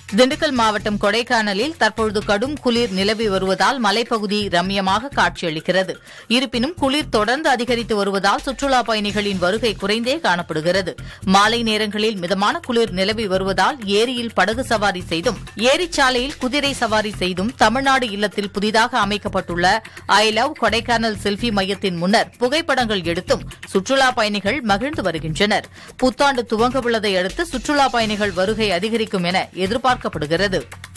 திண்டுக்கல் மாவட்டம் கொடைக்கானலில் தற்பொழுது கடும் குளிர் நிலவி வருவதால் மலைப்பகுதி ரம்யமாக காட்சியளிக்கிறது இருப்பினும் குளிர் தொடர்ந்து அதிகரித்து வருவதால் சுற்றுலா பயணிகளின் வருகை குறைந்தே காணப்படுகிறது மாலை நேரங்களில் மிதமான குளிர் நிலவி வருவதால் ஏரியில் படகு சவாரி செய்தும் ஏரிச்சாலையில் குதிரை சவாரி செய்தும் தமிழ்நாடு இல்லத்தில் புதிதாக அமைக்கப்பட்டுள்ள ஐ லவ் கொடைக்கானல் செல்ஃபி மையத்தின் முன்னர் புகைப்படங்கள் எடுத்தும் சுற்றுலா பயணிகள் மகிழ்ந்து வருகின்றனர் புத்தாண்டு துவங்கவுள்ளதை அடுத்து சுற்றுலா பயணிகள் வருகை அதிகரிக்கும் என எதிர்பார்க்கப்படுகிறது